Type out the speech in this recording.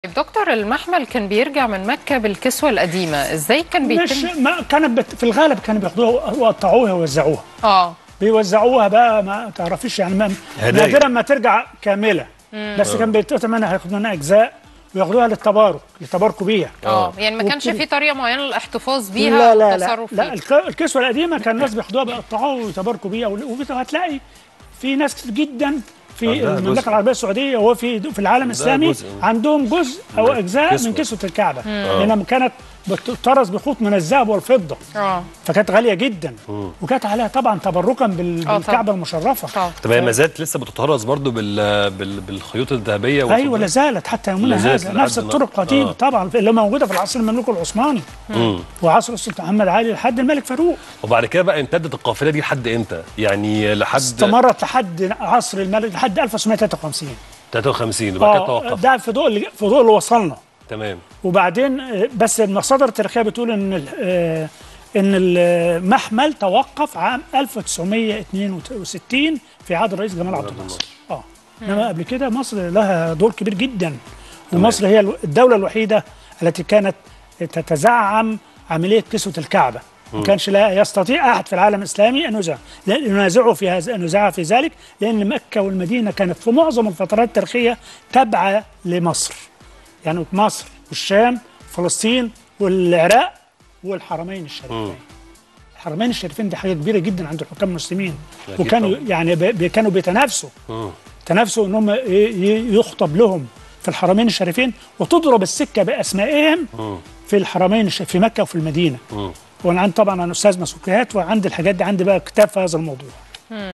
دكتور المحمل كان بيرجع من مكة بالكسوة القديمة ازاي كان مش بيتم ما كانت بت... في الغالب كانوا بياخدوها ويقطعوها ويوزعوها اه بيوزعوها بقى ما تعرفيش يعني ما هدايا. نادرا ما ترجع كامله بس كان بيتقطع منها هياخدوا منها اجزاء وياخدوها للتبارك يتباركوا بيها اه يعني ما كانش وبتدي- في طريقة معينة للاحتفاظ بيها لا لا لا والتصرف لا فيها الك- الكسوه القديمه كان الناس بياخدوها بيقطعوها ويتباركوا بيها وال- وهتلاقي في ناس كتير جدا في آه، ده المملكه جزء. العربيه السعوديه وفي في العالم الاسلامي جزء. عندهم جزء او ده اجزاء كسوة. من كسوه الكعبه لانها كانت بتطرز بخوط من الذهب والفضه اه فكانت غاليه جدا وكانت عليها طبعا تبركا بال- طبعاً. بالكعبه المشرفه طبعا طب هي ما زالت لسه بتتهرس برضو بال... بال... بالخيوط الذهبيه والفضة؟ ايوه لا زالت حتى يومنا لا زالت هذا لحد نفس الطرق النهاردة. القديمه آه. طبعا اللي موجوده في العصر المملوكي العثماني مم. وعصر السلطان محمد علي لحد الملك فاروق وبعد كده بقى امتدت القافله دي لحد امتى؟ يعني لحد استمرت لحد عصر الملك لحد 1953 53 وبعد كده اه توقف ده في ضوء اللي في ضوء اللي وصلنا تمام وبعدين آه، بس المصادر التاريخيه بتقول ان ال- آه، ان المحمل توقف عام 1962 في عهد الرئيس جمال عبد الناصر اه انما قبل كده مصر لها دور كبير جدا ومصر هي الو- الدوله الوحيده التي كانت تتزعم عمليه كسوه الكعبه ما كانش لا يستطيع احد في العالم الاسلامي ان ينازع لأن- ينازعه في هذا ان ينازعه في ذلك لان مكه والمدينه كانت في معظم الفترات التاريخيه تابعه لمصر يعني مصر والشام فلسطين والعراق والحرمين الشريفين الحرمين الشريفين دي حاجه كبيره جدا عند الحكام المسلمين أكيد وكانوا طبعاً. يعني ب- كانوا بيتنافسوا مم. تنافسوا ان هم ي- ي- يخطب لهم في الحرمين الشريفين وتضرب السكه باسمائهم مم. في الحرمين الش- في مكه وفي المدينه مم. وانا عندي طبعا انا استاذ مسوقيات وعندي الحاجات دي عندي بقى كتاب في هذا الموضوع